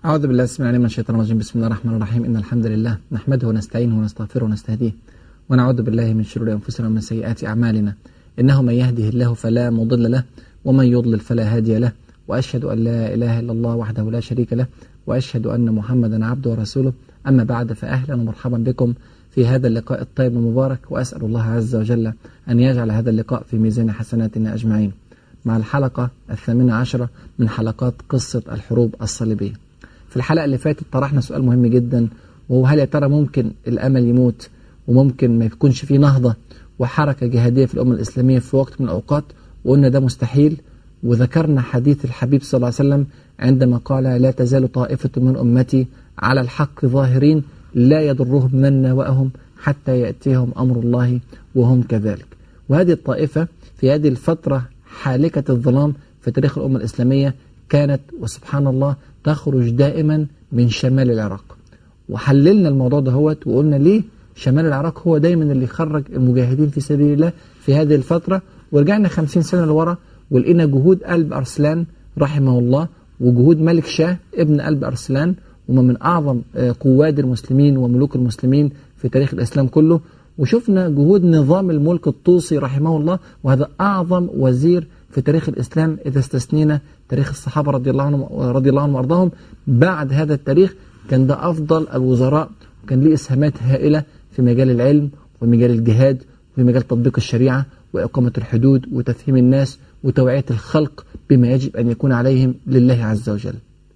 أعوذ بالله السميع العليم من الشيطان الرجيم بسم الله الرحمن الرحيم إن الحمد لله نحمده ونستعينه ونستغفره ونستهديه ونعوذ بالله من شرور أنفسنا ومن سيئات أعمالنا إنه من يهده الله فلا مضل له ومن يضلل فلا هادي له وأشهد أن لا إله إلا الله وحده لا شريك له وأشهد أن محمدا عبده ورسوله أما بعد فأهلا ومرحبا بكم في هذا اللقاء الطيب المبارك وأسأل الله عز وجل أن يجعل هذا اللقاء في ميزان حسناتنا أجمعين مع الحلقة الثامنة عشرة من حلقات قصة الحروب الصليبية في الحلقة اللي فاتت طرحنا سؤال مهم جدا وهو هل يا ترى ممكن الأمل يموت وممكن ما يكونش فيه نهضة وحركة جهادية في الأمة الإسلامية في وقت من الأوقات وقلنا ده مستحيل وذكرنا حديث الحبيب صلى الله عليه وسلم عندما قال لا تزال طائفة من أمتي على الحق ظاهرين لا يضرهم من نوأهم حتى يأتيهم أمر الله وهم كذلك وهذه الطائفة في هذه الفترة حالكة الظلام في تاريخ الأمة الإسلامية كانت وسبحان الله تخرج دائما من شمال العراق وحللنا الموضوع ده هوت وقلنا ليه شمال العراق هو دايما اللي يخرج المجاهدين في سبيل الله في هذه الفترة ورجعنا خمسين سنة لورا ولقينا جهود قلب أرسلان رحمه الله وجهود ملك شاه ابن قلب أرسلان وما من أعظم قواد المسلمين وملوك المسلمين في تاريخ الإسلام كله وشفنا جهود نظام الملك الطوسي رحمه الله وهذا أعظم وزير في تاريخ الإسلام إذا استثنينا تاريخ الصحابة رضي الله عنهم رضي الله عنهم وأرضاهم بعد هذا التاريخ كان ده أفضل الوزراء وكان ليه إسهامات هائلة في مجال العلم وفي مجال الجهاد وفي مجال تطبيق الشريعة وإقامة الحدود وتفهيم الناس وتوعية الخلق بما يجب أن يكون عليهم لله عز وجل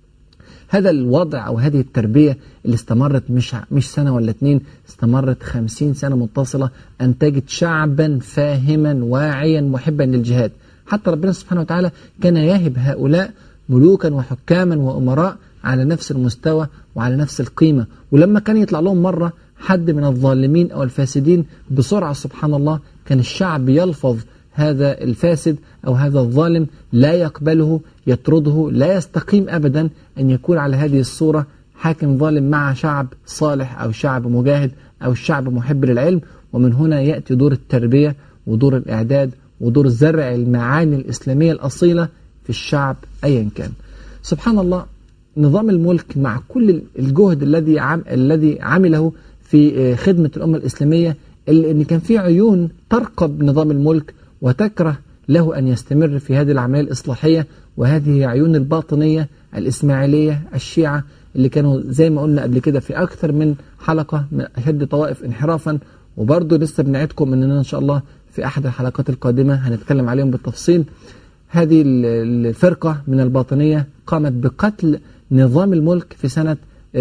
هذا الوضع أو هذه التربية اللي استمرت مش مش سنة ولا اتنين استمرت خمسين سنة متصلة أنتجت شعبا فاهما واعيا محبا للجهاد حتى ربنا سبحانه وتعالى كان يهب هؤلاء ملوكا وحكاما وأمراء على نفس المستوى وعلى نفس القيمة ولما كان يطلع لهم مرة حد من الظالمين أو الفاسدين بسرعة سبحان الله كان الشعب يلفظ هذا الفاسد أو هذا الظالم لا يقبله يطرده لا يستقيم أبدا أن يكون على هذه الصورة حاكم ظالم مع شعب صالح أو شعب مجاهد أو شعب محب للعلم ومن هنا يأتي دور التربية ودور الإعداد ودور زرع المعاني الإسلامية الأصيلة في الشعب أيا كان سبحان الله نظام الملك مع كل الجهد الذي عم الذي عمله في خدمة الأمة الإسلامية اللي إن كان في عيون ترقب نظام الملك وتكره له أن يستمر في هذه العملية الإصلاحية وهذه عيون الباطنية الإسماعيلية الشيعة اللي كانوا زي ما قلنا قبل كده في أكثر من حلقة من أشد طوائف انحرافا وبرضه لسه بنعدكم أننا إن شاء الله في أحد الحلقات القادمة هنتكلم عليهم بالتفصيل هذه الفرقة من الباطنية قامت بقتل نظام الملك في سنة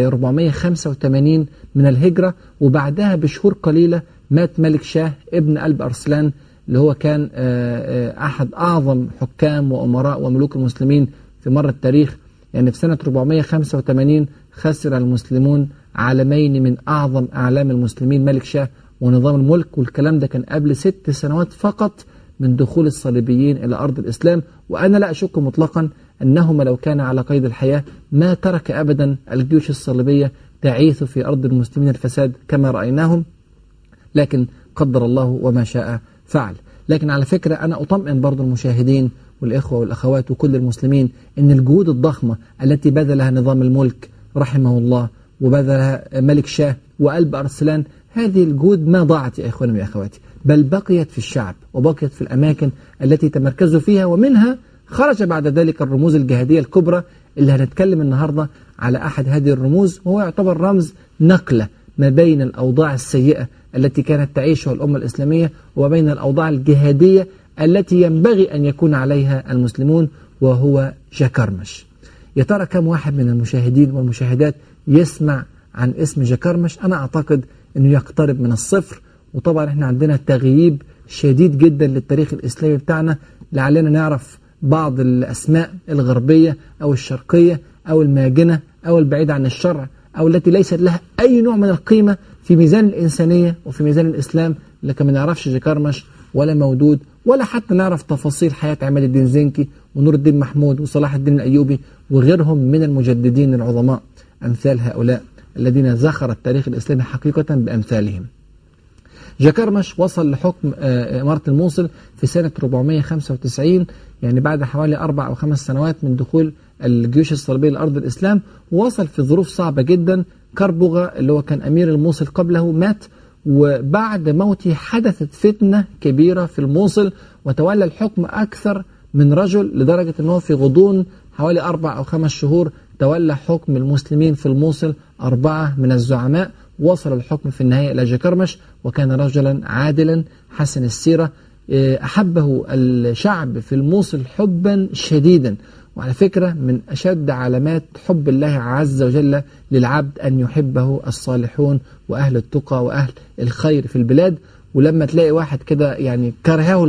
485 من الهجرة وبعدها بشهور قليلة مات ملك شاه ابن قلب أرسلان اللي هو كان أحد أعظم حكام وأمراء وملوك المسلمين في مر التاريخ يعني في سنة 485 خسر المسلمون عالمين من أعظم أعلام المسلمين ملك شاه ونظام الملك والكلام ده كان قبل ست سنوات فقط من دخول الصليبيين إلى أرض الإسلام وأنا لا أشك مطلقا أنهما لو كان على قيد الحياة ما ترك أبدا الجيوش الصليبية تعيث في أرض المسلمين الفساد كما رأيناهم لكن قدر الله وما شاء فعل لكن على فكرة أنا أطمئن برضو المشاهدين والإخوة والأخوات وكل المسلمين أن الجهود الضخمة التي بذلها نظام الملك رحمه الله وبذلها ملك شاه وقلب أرسلان هذه الجهود ما ضاعت يا إخواني وأخواتي بل بقيت في الشعب وبقيت في الأماكن التي تمركزوا فيها ومنها خرج بعد ذلك الرموز الجهادية الكبرى اللي هنتكلم النهاردة على أحد هذه الرموز وهو يعتبر رمز نقلة ما بين الأوضاع السيئة التي كانت تعيشها الأمة الإسلامية وبين الأوضاع الجهادية التي ينبغي أن يكون عليها المسلمون وهو جاكرمش يا ترى كم واحد من المشاهدين والمشاهدات يسمع عن اسم جاكرمش أنا أعتقد أنه يقترب من الصفر وطبعا احنا عندنا تغييب شديد جدا للتاريخ الإسلامي بتاعنا لعلنا نعرف بعض الأسماء الغربية أو الشرقية أو الماجنة أو البعيدة عن الشرع أو التي ليست لها أي نوع من القيمة في ميزان الإنسانية وفي ميزان الإسلام لكن ما نعرفش جكرمش ولا مودود ولا حتى نعرف تفاصيل حياة عماد الدين زنكي ونور الدين محمود وصلاح الدين الأيوبي وغيرهم من المجددين العظماء أمثال هؤلاء الذين زخر التاريخ الإسلامي حقيقة بأمثالهم جاكرمش وصل لحكم إمارة الموصل في سنة 495 يعني بعد حوالي أربع أو خمس سنوات من دخول الجيوش الصليبية لأرض الإسلام ووصل في ظروف صعبة جدا كربغة اللي هو كان أمير الموصل قبله مات وبعد موته حدثت فتنة كبيرة في الموصل وتولى الحكم أكثر من رجل لدرجة أنه في غضون حوالي أربع أو خمس شهور تولى حكم المسلمين في الموصل أربعة من الزعماء وصل الحكم في النهاية إلى جكرمش وكان رجلا عادلا حسن السيرة أحبه الشعب في الموصل حبا شديدا وعلى فكرة من أشد علامات حب الله عز وجل للعبد أن يحبه الصالحون وأهل التقى وأهل الخير في البلاد ولما تلاقي واحد كده يعني كرهه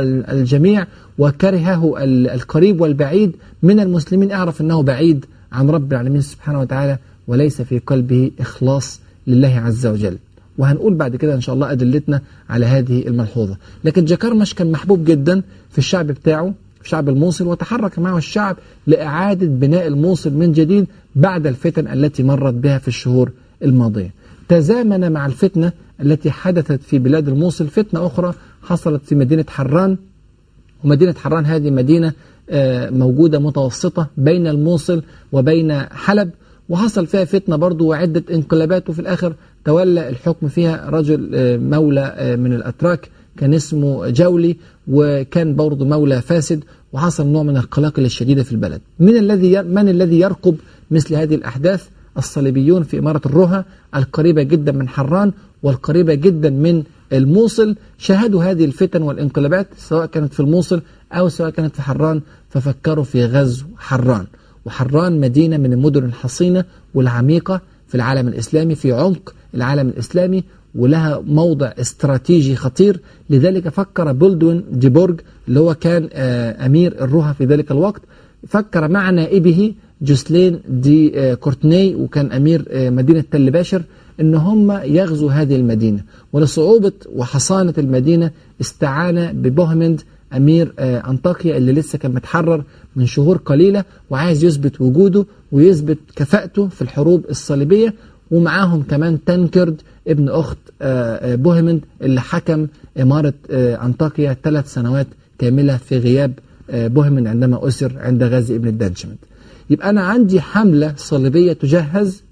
الجميع وكرهه القريب والبعيد من المسلمين اعرف أنه بعيد عن رب العالمين سبحانه وتعالى وليس في قلبه إخلاص لله عز وجل وهنقول بعد كده إن شاء الله أدلتنا على هذه الملحوظة لكن جكرمش كان محبوب جدا في الشعب بتاعه في شعب الموصل وتحرك معه الشعب لإعادة بناء الموصل من جديد بعد الفتن التي مرت بها في الشهور الماضية تزامن مع الفتنة التي حدثت في بلاد الموصل فتنة أخرى حصلت في مدينة حران ومدينة حران هذه مدينة موجودة متوسطة بين الموصل وبين حلب وحصل فيها فتنة برضو وعدة انقلابات وفي الآخر تولى الحكم فيها رجل مولى من الأتراك كان اسمه جولي وكان برضه مولى فاسد وحصل نوع من القلاقل الشديدة في البلد من الذي من الذي يرقب مثل هذه الأحداث الصليبيون في إمارة الرها القريبة جدا من حران والقريبة جدا من الموصل شاهدوا هذه الفتن والانقلابات سواء كانت في الموصل أو سواء كانت في حران ففكروا في غزو حران وحران مدينة من المدن الحصينة والعميقة في العالم الإسلامي في عمق العالم الإسلامي ولها موضع استراتيجي خطير لذلك فكر بولدوين ديبورج اللي هو كان أمير الرها في ذلك الوقت فكر مع نائبه جوسلين دي كورتني وكان أمير مدينة تل باشر ان هم يغزوا هذه المدينة ولصعوبة وحصانة المدينة استعان ببوهمند أمير أنطاكيا اللي لسه كان متحرر من شهور قليلة وعايز يثبت وجوده ويثبت كفاءته في الحروب الصليبية ومعاهم كمان تنكرد ابن أخت بوهمند اللي حكم إمارة أنطاكيا ثلاث سنوات كاملة في غياب بوهمند عندما أسر عند غازي ابن الدانشمنت يبقى أنا عندي حملة صليبية تجهز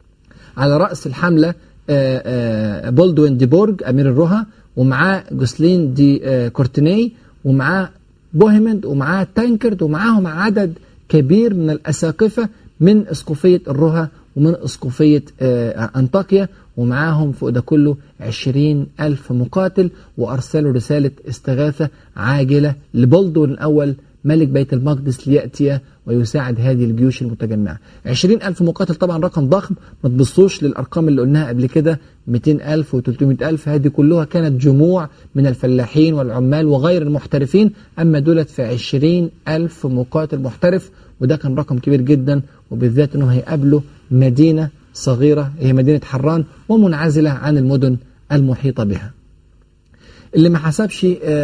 على رأس الحملة بولدوين دي بورج أمير الرها ومعاه جوسلين دي كورتيني ومعاه بوهيمند ومعاه تانكرد ومعاهم عدد كبير من الأساقفة من أسقفية الرها ومن أسقفية أنطاكيا ومعاهم فوق ده كله عشرين ألف مقاتل وأرسلوا رسالة استغاثة عاجلة لبولدون الأول ملك بيت المقدس ليأتي ويساعد هذه الجيوش المتجمعة عشرين ألف مقاتل طبعا رقم ضخم ما تبصوش للأرقام اللي قلناها قبل كده 200 ألف و 300 ألف هذه كلها كانت جموع من الفلاحين والعمال وغير المحترفين أما دولت في 20 ألف مقاتل محترف وده كان رقم كبير جدا وبالذات أنه هيقابلوا مدينة صغيرة هي مدينة حران ومنعزلة عن المدن المحيطة بها اللي ما حسبش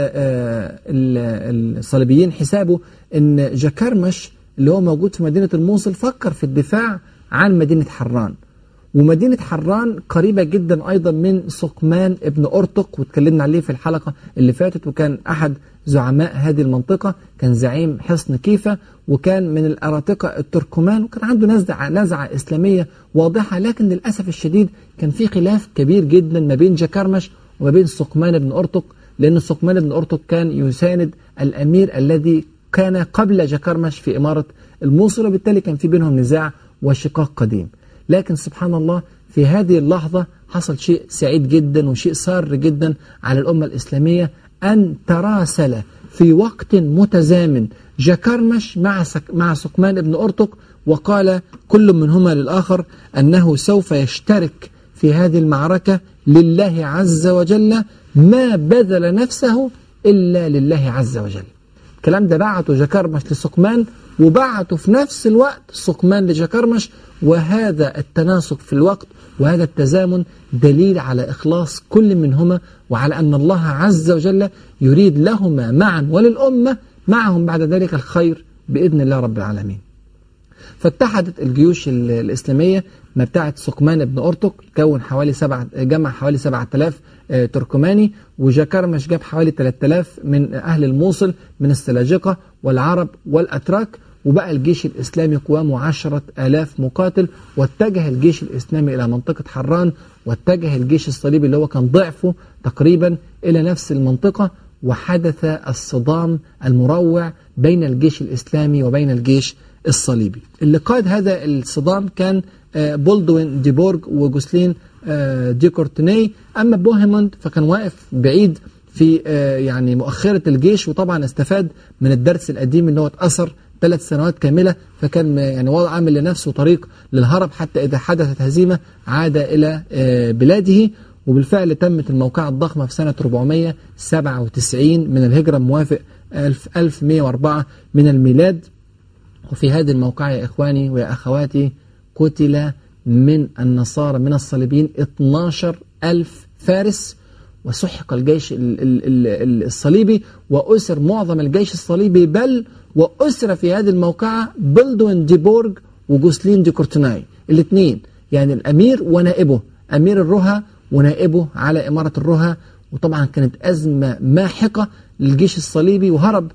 الصليبيين حسابه ان جاكرمش اللي هو موجود في مدينة الموصل فكر في الدفاع عن مدينة حران ومدينة حران قريبة جدا أيضا من سقمان ابن أرطق واتكلمنا عليه في الحلقة اللي فاتت وكان أحد زعماء هذه المنطقة كان زعيم حصن كيفة وكان من الأراطقة التركمان وكان عنده نزعة, نزعة إسلامية واضحة لكن للأسف الشديد كان في خلاف كبير جدا ما بين جكرمش وما بين سقمان بن أرطق لأن سقمان بن أرطق كان يساند الأمير الذي كان قبل جكرمش في إمارة الموصل وبالتالي كان في بينهم نزاع وشقاق قديم لكن سبحان الله في هذه اللحظة حصل شيء سعيد جدا وشيء سار جدا على الأمة الإسلامية أن تراسل في وقت متزامن جكرمش مع سك مع سقمان بن أرطق وقال كل منهما للآخر أنه سوف يشترك في هذه المعركة لله عز وجل ما بذل نفسه إلا لله عز وجل الكلام ده بعته جكرمش لسقمان وبعته في نفس الوقت سقمان لجكرمش وهذا التناسق في الوقت وهذا التزامن دليل على إخلاص كل منهما وعلى أن الله عز وجل يريد لهما معا وللأمة معهم بعد ذلك الخير بإذن الله رب العالمين فاتحدت الجيوش الإسلامية ما بتاعت سقمان بن أرطق كون حوالي سبعة جمع حوالي 7000 تركماني وجاكرمش جاب حوالي 3000 من أهل الموصل من السلاجقة والعرب والأتراك وبقى الجيش الإسلامي قوامه عشرة آلاف مقاتل واتجه الجيش الإسلامي إلى منطقة حران واتجه الجيش الصليبي اللي هو كان ضعفه تقريبا إلى نفس المنطقة وحدث الصدام المروع بين الجيش الإسلامي وبين الجيش الصليبي اللي قاد هذا الصدام كان بولدوين ديبورج وجوسلين ديكورتني أما بوهيموند فكان واقف بعيد في يعني مؤخرة الجيش وطبعا استفاد من الدرس القديم اللي هو اتأثر ثلاث سنوات كاملة فكان يعني وضع عامل لنفسه طريق للهرب حتى إذا حدثت هزيمة عاد إلى بلاده وبالفعل تمت الموقعة الضخمة في سنة 497 من الهجرة موافق 1104 من الميلاد وفي هذه الموقعة يا إخواني ويا أخواتي قتل من النصارى من الصليبيين 12 ألف فارس وسحق الجيش الصليبي وأسر معظم الجيش الصليبي بل وأسر في هذه الموقعة بلدوين ديبورج وجوسلين دي كورتناي الاثنين يعني الأمير ونائبه أمير الرها ونائبه على إمارة الرها وطبعا كانت أزمة ماحقة للجيش الصليبي وهرب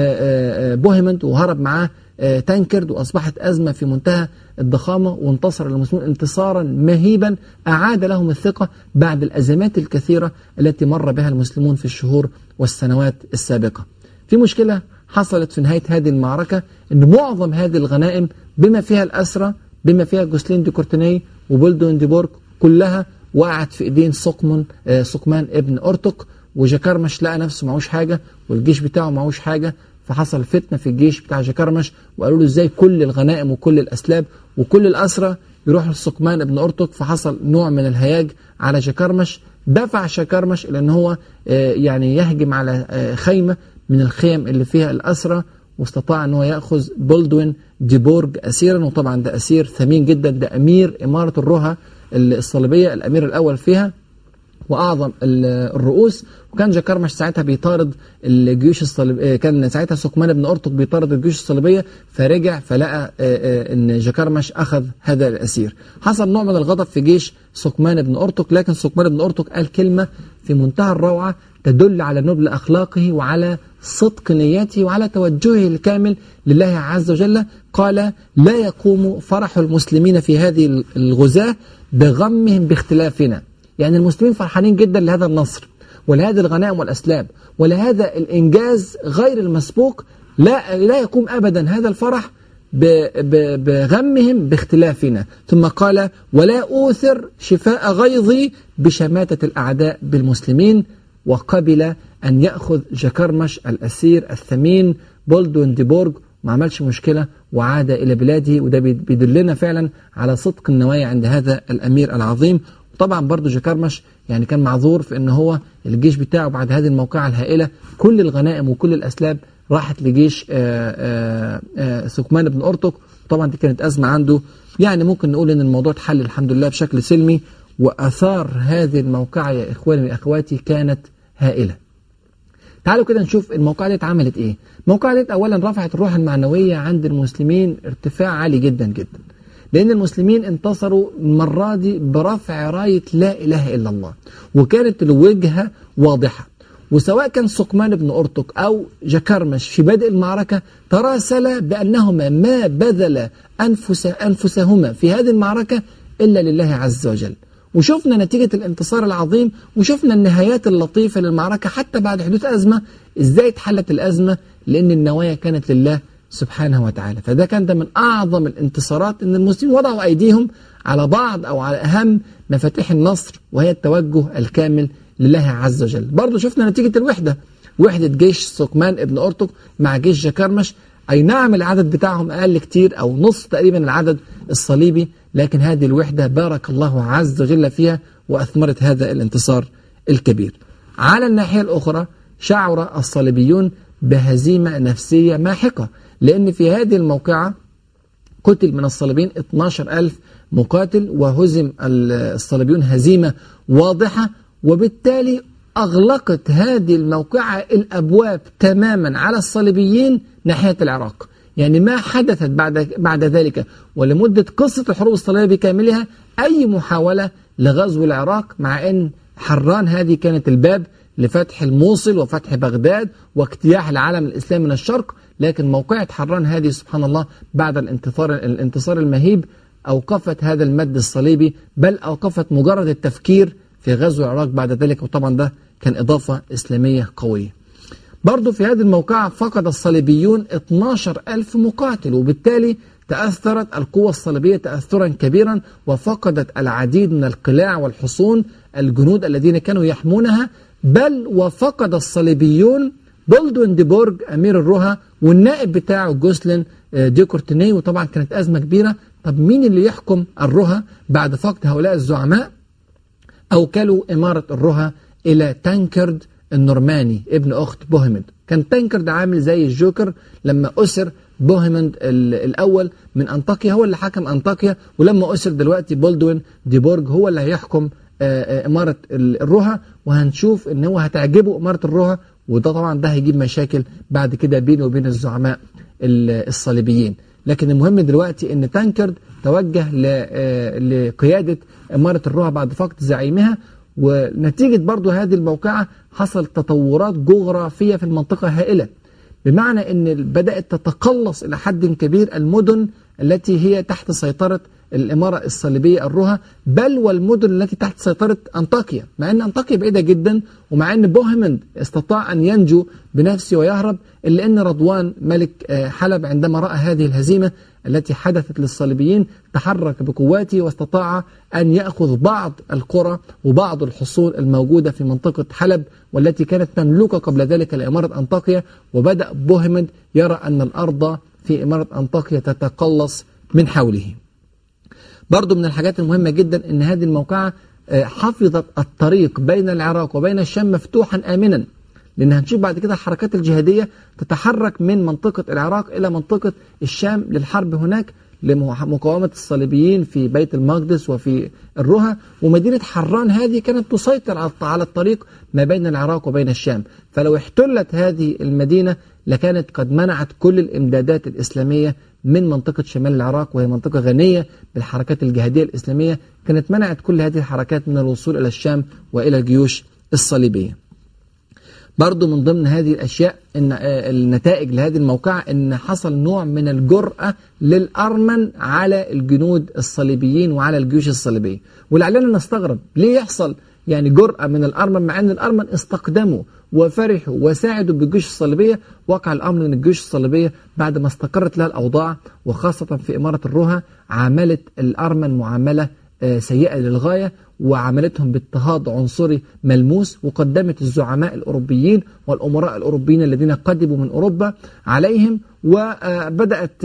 بوهيمنت وهرب معاه تانكرد وأصبحت أزمة في منتهى الضخامة وانتصر المسلمون انتصارا مهيبا أعاد لهم الثقة بعد الأزمات الكثيرة التي مر بها المسلمون في الشهور والسنوات السابقة في مشكلة حصلت في نهاية هذه المعركة أن معظم هذه الغنائم بما فيها الأسرة بما فيها جوسلين دي كورتيني وبولدون دي بورك كلها وقعت في ايدين سقمن آه سقمان ابن أرتق وجكرمش لقى نفسه معهوش حاجة والجيش بتاعه معهوش حاجة فحصل فتنة في الجيش بتاع جكرمش وقالوا له ازاي كل الغنائم وكل الأسلاب وكل الأسرى يروحوا لسقمان ابن أرتق فحصل نوع من الهياج على جكرمش دفع شكرمش إلى أن هو آه يعني يهجم على آه خيمة من الخيم اللي فيها الأسرى واستطاع أن هو يأخذ بولدوين ديبورج أسيرا وطبعا ده أسير ثمين جدا ده أمير إمارة الرها الصليبية الأمير الأول فيها وأعظم الرؤوس وكان جكرمش ساعتها بيطارد الجيوش الصليبية كان ساعتها سقمان بن أرطق بيطارد الجيوش الصليبية فرجع فلقى أن جكرمش أخذ هذا الأسير حصل نوع من الغضب في جيش سقمان بن أرطق لكن سقمان بن أرطق قال كلمة في منتهى الروعة تدل على نبل أخلاقه وعلى صدق نيته وعلى توجهه الكامل لله عز وجل قال لا يقوم فرح المسلمين في هذه الغزاة بغمهم باختلافنا يعني المسلمين فرحانين جدا لهذا النصر ولهذه الغنائم والأسلاب ولهذا الإنجاز غير المسبوق لا, لا يقوم أبدا هذا الفرح بغمهم باختلافنا ثم قال ولا أوثر شفاء غيظي بشماتة الأعداء بالمسلمين وقبل أن يأخذ جكرمش الأسير الثمين بولدون ديبورج ما عملش مشكلة وعاد إلى بلاده وده بيدلنا فعلا على صدق النوايا عند هذا الأمير العظيم طبعا برضو جكرمش يعني كان معذور في ان هو الجيش بتاعه بعد هذه الموقعة الهائلة كل الغنائم وكل الأسلاب راحت لجيش آآ آآ سكمان بن أرتق طبعا دي كانت أزمة عنده يعني ممكن نقول ان الموضوع اتحل الحمد لله بشكل سلمي وأثار هذه الموقعة يا إخواني وأخواتي كانت هائلة تعالوا كده نشوف الموقعة دي اتعملت ايه الموقعة دي اولا رفعت الروح المعنوية عند المسلمين ارتفاع عالي جدا جدا لأن المسلمين انتصروا المرة دي برفع راية لا إله إلا الله وكانت الوجهة واضحة وسواء كان سقمان بن أرتق أو جكرمش في بدء المعركة تراسل بأنهما ما بذل أنفس أنفسهما في هذه المعركة إلا لله عز وجل وشفنا نتيجة الانتصار العظيم وشفنا النهايات اللطيفة للمعركة حتى بعد حدوث أزمة إزاي اتحلت الأزمة لأن النوايا كانت لله سبحانه وتعالى فده كان ده من أعظم الانتصارات أن المسلمين وضعوا أيديهم على بعض أو على أهم مفاتيح النصر وهي التوجه الكامل لله عز وجل برضو شفنا نتيجة الوحدة وحدة جيش سقمان ابن أرتق مع جيش جكرمش أي نعم العدد بتاعهم أقل كتير أو نص تقريبا العدد الصليبي لكن هذه الوحدة بارك الله عز وجل فيها وأثمرت هذا الانتصار الكبير على الناحية الأخرى شعر الصليبيون بهزيمة نفسية ماحقة لأن في هذه الموقعة قتل من الصليبيين 12 ألف مقاتل وهزم الصليبيون هزيمة واضحة وبالتالي أغلقت هذه الموقعة الأبواب تماما على الصليبيين ناحية العراق يعني ما حدثت بعد بعد ذلك ولمدة قصة الحروب الصليبية بكاملها أي محاولة لغزو العراق مع أن حران هذه كانت الباب لفتح الموصل وفتح بغداد واجتياح العالم الإسلامي من الشرق لكن موقعة حران هذه سبحان الله بعد الانتصار الانتصار المهيب أوقفت هذا المد الصليبي بل أوقفت مجرد التفكير في غزو العراق بعد ذلك وطبعا ده كان إضافة إسلامية قوية برضو في هذه الموقعة فقد الصليبيون 12 ألف مقاتل وبالتالي تأثرت القوة الصليبية تأثرا كبيرا وفقدت العديد من القلاع والحصون الجنود الذين كانوا يحمونها بل وفقد الصليبيون بولدوين ديبورج أمير الرها والنائب بتاعه جوسلين آه، ديكورتيني وطبعا كانت أزمة كبيرة طب مين اللي يحكم الرها بعد فقد هؤلاء الزعماء أوكلوا إمارة الرها إلى تانكرد النورماني ابن أخت بوهيمند كان تانكرد عامل زي الجوكر لما أسر بوهيمند الأول من أنطاكيا هو اللي حكم أنطاكيا ولما أسر دلوقتي بولدوين ديبورج هو اللي هيحكم آه، آه، إمارة الرها وهنشوف إن هو هتعجبه إمارة الرها وده طبعا ده هيجيب مشاكل بعد كده بينه وبين الزعماء الصليبيين لكن المهم دلوقتي ان تانكرد توجه آه، لقيادة إمارة الرها بعد فقد زعيمها ونتيجة برضو هذه الموقعة حصل تطورات جغرافية في المنطقة هائلة بمعنى أن بدأت تتقلص إلى حد كبير المدن التي هي تحت سيطرة الإمارة الصليبية الرها بل والمدن التي تحت سيطرة أنطاكيا مع أن أنطاكيا بعيدة جدا ومع أن بوهمند استطاع أن ينجو بنفسه ويهرب إلا أن رضوان ملك آه، حلب عندما رأى هذه الهزيمة التي حدثت للصليبيين تحرك بقواته واستطاع أن يأخذ بعض القرى وبعض الحصول الموجودة في منطقة حلب والتي كانت مملوكة قبل ذلك لإمارة أنطاكيا وبدأ بوهمند يرى أن الأرض في إمارة أنطاكيا تتقلص من حوله برضو من الحاجات المهمة جدا أن هذه الموقعة آه، حفظت الطريق بين العراق وبين الشام مفتوحا آمنا لأن هنشوف بعد كده الحركات الجهادية تتحرك من منطقة العراق إلى منطقة الشام للحرب هناك لمقاومة الصليبيين في بيت المقدس وفي الرها ومدينة حران هذه كانت تسيطر على الطريق ما بين العراق وبين الشام فلو احتلت هذه المدينة لكانت قد منعت كل الإمدادات الإسلامية من منطقة شمال العراق وهي منطقة غنية بالحركات الجهادية الإسلامية كانت منعت كل هذه الحركات من الوصول إلى الشام وإلى الجيوش الصليبية برضو من ضمن هذه الأشياء إن آه، النتائج لهذه الموقعة إن حصل نوع من الجرأة للأرمن على الجنود الصليبيين وعلى الجيوش الصليبية ولعلنا نستغرب ليه يحصل يعني جرأة من الأرمن مع أن الأرمن استقدموا وفرحوا وساعدوا بالجيوش الصليبية وقع الأمر أن الجيوش الصليبية بعد ما استقرت لها الأوضاع وخاصة في إمارة الرها عاملت الأرمن معاملة آه، سيئة للغاية وعملتهم باضطهاد عنصري ملموس وقدمت الزعماء الأوروبيين والأمراء الأوروبيين الذين قدموا من أوروبا عليهم وبدأت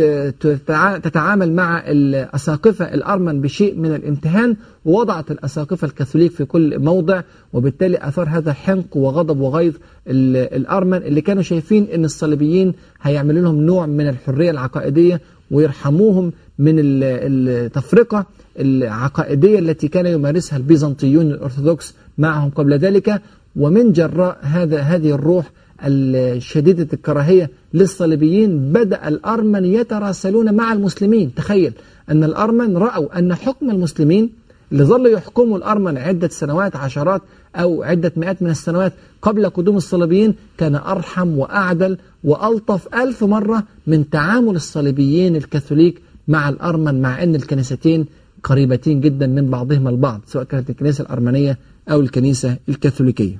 تتعامل مع الأساقفة الأرمن بشيء من الامتهان ووضعت الأساقفة الكاثوليك في كل موضع وبالتالي أثار هذا حنق وغضب وغيظ الأرمن اللي كانوا شايفين أن الصليبيين هيعملوا لهم نوع من الحرية العقائدية ويرحموهم من التفرقة العقائدية التي كان يمارسها البيزنطيون الأرثوذكس معهم قبل ذلك ومن جراء هذا هذه الروح الشديدة الكراهية للصليبيين بدأ الأرمن يتراسلون مع المسلمين تخيل أن الأرمن رأوا أن حكم المسلمين اللي ظلوا يحكموا الأرمن عدة سنوات عشرات أو عدة مئات من السنوات قبل قدوم الصليبيين كان أرحم وأعدل وألطف ألف مرة من تعامل الصليبيين الكاثوليك مع الأرمن مع أن الكنيستين قريبتين جدا من بعضهما البعض سواء كانت الكنيسة الأرمنية أو الكنيسة الكاثوليكية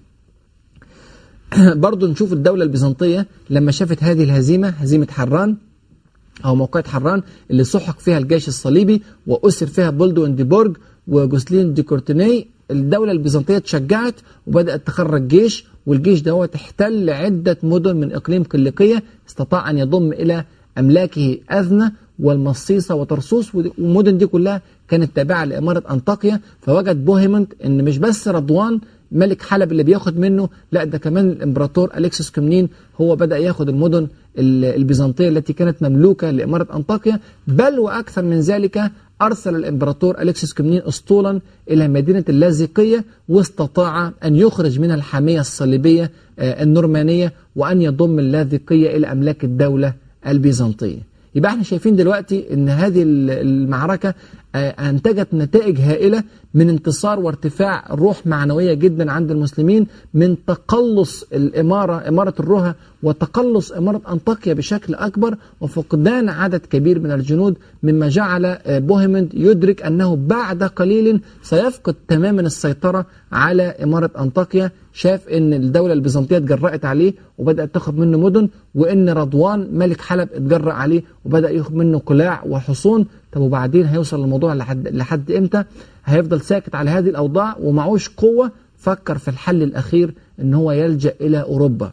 برضو نشوف الدولة البيزنطية لما شافت هذه الهزيمة هزيمة حران أو موقعة حران اللي سحق فيها الجيش الصليبي وأسر فيها بولدو انديبورج وجوسلين دي كورتيني الدولة البيزنطية تشجعت وبدأت تخرج جيش والجيش ده احتل عدة مدن من إقليم قلقية استطاع أن يضم إلى أملاكه أذنة والمصيصة وطرسوس والمدن دي كلها كانت تابعة لإمارة أنطاكيا فوجد بوهيمنت إن مش بس رضوان ملك حلب اللي بياخد منه لا ده كمان الإمبراطور أليكسوس كمنين هو بدأ ياخد المدن البيزنطية التي كانت مملوكة لإمارة أنطاكيا بل وأكثر من ذلك أرسل الإمبراطور أليكسوس كمنين أسطولا إلى مدينة اللاذقية واستطاع أن يخرج من الحامية الصليبية آه، النورمانية وأن يضم اللاذقية إلى أملاك الدولة البيزنطية يبقى احنا شايفين دلوقتي ان هذه المعركة أنتجت نتائج هائلة من انتصار وارتفاع روح معنوية جدا عند المسلمين من تقلص الإمارة إمارة الرها وتقلص إمارة أنطاكيا بشكل أكبر وفقدان عدد كبير من الجنود مما جعل بوهيمند يدرك أنه بعد قليل سيفقد تماما السيطرة على إمارة أنطاكيا شاف ان الدولة البيزنطية اتجرأت عليه وبدأت تاخد منه مدن وان رضوان ملك حلب اتجرأ عليه وبدأ ياخد منه قلاع وحصون طب وبعدين هيوصل الموضوع لحد, لحد امتى هيفضل ساكت على هذه الأوضاع ومعوش قوة فكر في الحل الأخير ان هو يلجأ إلى أوروبا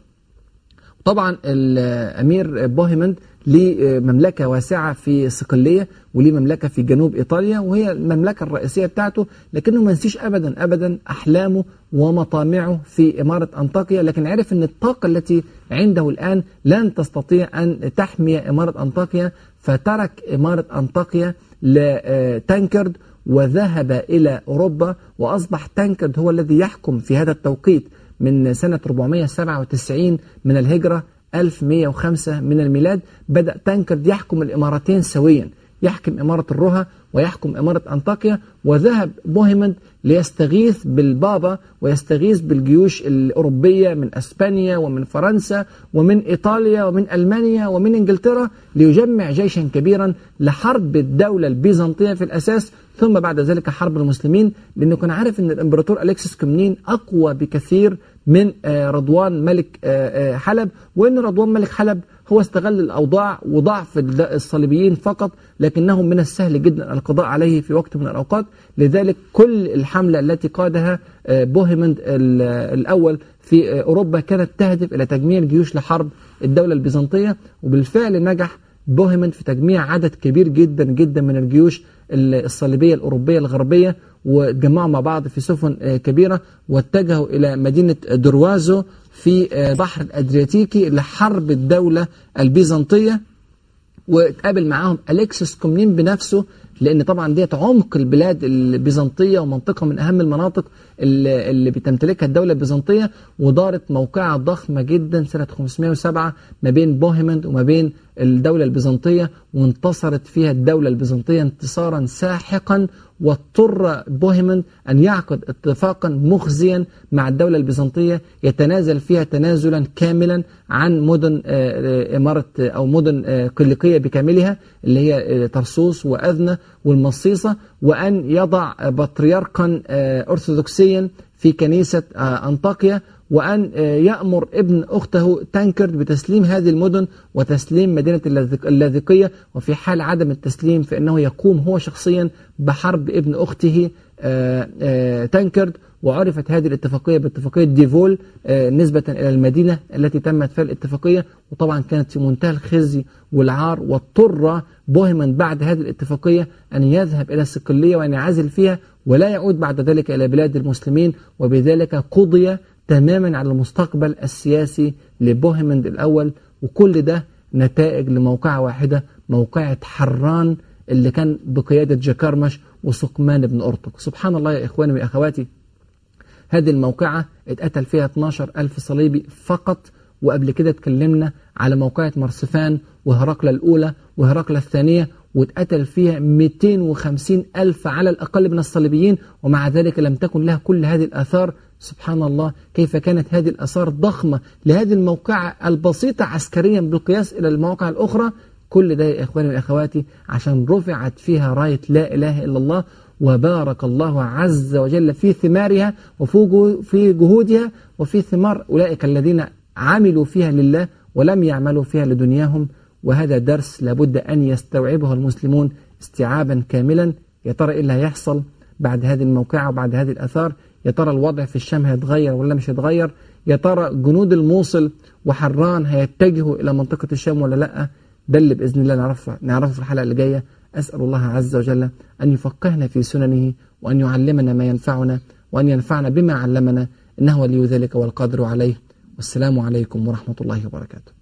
طبعا الأمير بوهيمند ليه مملكة واسعة في صقلية وليه مملكة في جنوب إيطاليا وهي المملكة الرئيسية بتاعته لكنه ما نسيش أبدا أبدا أحلامه ومطامعه في إمارة أنطاكيا لكن عرف أن الطاقة التي عنده الآن لن تستطيع أن تحمي إمارة أنطاكيا فترك إمارة أنطاكيا لتانكرد وذهب إلى أوروبا وأصبح تانكرد هو الذي يحكم في هذا التوقيت من سنة 497 من الهجرة 1105 من الميلاد بدأ تانكرد يحكم الإمارتين سويا يحكم إمارة الرها ويحكم إمارة أنطاكيا وذهب بوهيمند ليستغيث بالبابا ويستغيث بالجيوش الأوروبية من أسبانيا ومن فرنسا ومن إيطاليا ومن ألمانيا ومن إنجلترا ليجمع جيشا كبيرا لحرب الدولة البيزنطية في الأساس ثم بعد ذلك حرب المسلمين لأنه كان عارف أن الإمبراطور أليكسس كومنين أقوى بكثير من رضوان ملك حلب وأن رضوان ملك حلب هو استغل الأوضاع وضعف الصليبيين فقط لكنه من السهل جدا القضاء عليه في وقت من الأوقات لذلك كل الحملة التي قادها بوهيمند الأول في أوروبا كانت تهدف إلى تجميع الجيوش لحرب الدولة البيزنطية وبالفعل نجح بوهيمند في تجميع عدد كبير جدا جدا من الجيوش الصليبية الأوروبية الغربية واتجمعوا مع بعض في سفن كبيرة واتجهوا إلى مدينة دروازو في بحر الأدرياتيكي لحرب الدولة البيزنطية واتقابل معاهم أليكسس كومنين بنفسه لأن طبعا ديت عمق البلاد البيزنطية ومنطقة من أهم المناطق اللي, اللي بتمتلكها الدولة البيزنطية ودارت موقعة ضخمة جدا سنة 507 ما بين بوهيمند وما بين الدولة البيزنطية وانتصرت فيها الدولة البيزنطية انتصارا ساحقا واضطر بوهيمند أن يعقد اتفاقا مخزيا مع الدولة البيزنطية يتنازل فيها تنازلا كاملا عن مدن إمارة أو مدن قلقية بكاملها اللي هي طرسوس وأذنة والمصيصة وأن يضع بطريركا أرثوذكسيا في كنيسة أنطاكيا وأن يأمر ابن أخته تانكرد بتسليم هذه المدن وتسليم مدينة اللاذقية وفي حال عدم التسليم فإنه يقوم هو شخصيا بحرب ابن أخته تانكرد وعرفت هذه الاتفاقية باتفاقية ديفول نسبة إلى المدينة التي تمت فيها الاتفاقية وطبعا كانت في منتهى الخزي والعار واضطر بوهيمان بعد هذه الاتفاقية أن يذهب إلى الصقلية وأن يعزل فيها ولا يعود بعد ذلك إلى بلاد المسلمين وبذلك قضي تماما على المستقبل السياسي لبوهيمند الأول وكل ده نتائج لموقعة واحدة موقعة حران اللي كان بقيادة جاكرمش وسقمان بن أرطق سبحان الله يا إخواني وأخواتي هذه الموقعة اتقتل فيها 12 ألف صليبي فقط وقبل كده اتكلمنا على موقعة مرسفان وهرقلة الأولى وهرقلة الثانية واتقتل فيها 250 ألف على الأقل من الصليبيين ومع ذلك لم تكن لها كل هذه الآثار سبحان الله كيف كانت هذه الآثار ضخمة لهذه الموقعة البسيطة عسكريا بالقياس إلى المواقع الأخرى كل ده يا إخواني وأخواتي عشان رفعت فيها راية لا إله إلا الله وبارك الله عز وجل في ثمارها وفي جهودها وفي ثمار أولئك الذين عملوا فيها لله ولم يعملوا فيها لدنياهم وهذا درس لابد أن يستوعبه المسلمون استيعابا كاملا يا ترى إيه اللي هيحصل بعد هذه الموقعة وبعد هذه الأثار يا ترى الوضع في الشام هيتغير ولا مش هيتغير يا ترى جنود الموصل وحران هيتجهوا إلى منطقة الشام ولا لأ ده اللي بإذن الله نعرفه, نعرفه في الحلقة اللي جاية أسأل الله عز وجل أن يفقهنا في سننه وأن يعلمنا ما ينفعنا وأن ينفعنا بما علمنا إنه ولي ذلك والقادر عليه والسلام عليكم ورحمة الله وبركاته